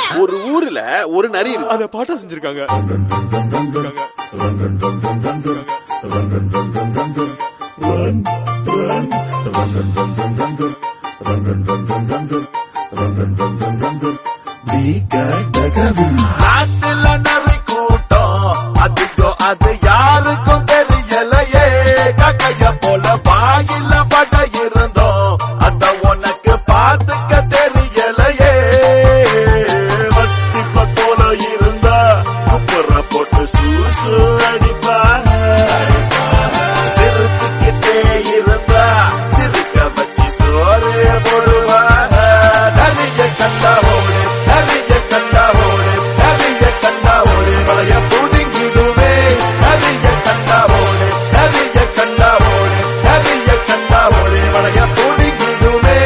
ஒரு ஊர்ல ஒரு நரி இருக்கு அத பாட்டா செஞ்சிருக்காங்க நாட்டுல நரி கூட்டம் அதிகம் அது யாருக்கும் தெரியலையே கக்கைய போல வாயில பட இருந்தோம் அத உனக்கு பார்த்துக்க தெரியலையே வத்தி போல இருந்தா குப்புற போட்டு சூசு அடிப்பாங்க சிரிச்சுக்கிட்டே இருந்தா சிரிக்க வச்சு சோறு போடுவாங்க நிறைய கண்டா ஓடு நிறைய கண்டா ஓடு நிறைய கண்டா ஓடு வளைய புடுங்கிடுவே நிறைய கண்டா ஓடு நிறைய கண்டா ஓடு நிறைய கண்டா ஓடு வளைய புடுங்கிடுவே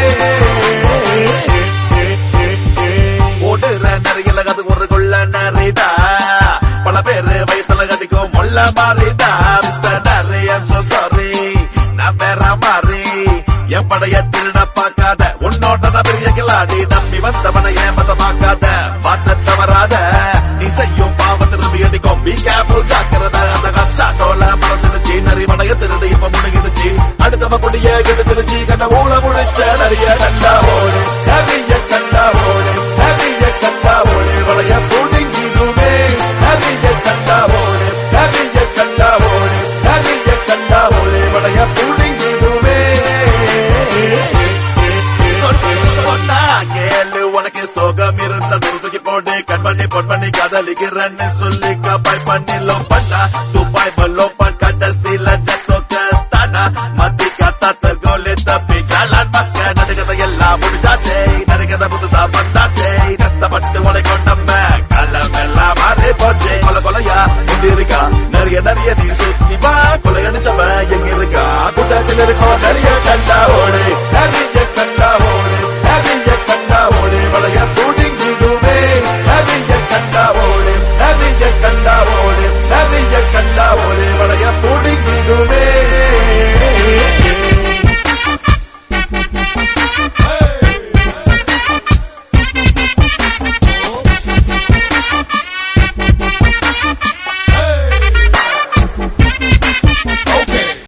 ஓடுற நிறைய அது ஒரு கொள்ள நரிதா பல பேரு வயிற்றுல கடிக்கும் முள்ள மாறிதா மிஸ்டர் நரி ஐம் சோ சாரி நான் வேற மாறி என் படைய திருட பார்க்காத உன்னோட நான் பெரிய கிளாடி நம்பி வந்தவனை ஏமத பார்க்காத பார்த்த தவறாத நீ செய்யும் பாவம் திரும்பி அடிக்கும் பி கேர்ஃபுல் ஜாக்கிரத அந்த கச்சாட்டோல மறந்துடுச்சு நரி மடைய திருடு இப்ப முழுகிடுச்சு அடுத்தவ கொடிய கெடுத்துடுச்சு கண்ட ஊழ முழிச்ச நிறைய கண்டா ஓடு நிறைய கண்டா ஓடு நிறைய கண்டா ஓடு வளைய புடுங்கிடுமே நிறைய கண்டா ஓடு நிறைய கண்டா ஓடு நிறைய கண்டா ஓடு வளைய புடுங்கிடுமே சொன்னா கேளு உனக்கு சோகம் இருந்த துருதுக்கி போட்டு கண் பண்ணி பொன் பண்ணி கதலிக்கிறன்னு சொல்லி கபாய் பண்ணிலும் பண்ணா துபாய் பல்லோ பண் கடைசியில ஜத்தோக்க தானா மத்தி கத்தாத்த கோலி தப்பி காலான் பக்க நடுக்கதை எல்லாம் முடிஞ்சாச்சே நடுக்கதை புதுசா வந்தாச்சே கஷ்டப்பட்டு உனை கொண்டம்ம கள்ளம் எல்லாம் மாறி போச்சே கொல கொலையா எங்க இருக்கா நிறைய நிறைய நீ சுத்தி வா கொலை அடிச்சவன் எங்க இருக்கா கூட்டத்தில் இருக்கோம் நிறைய கண்டா ஓடு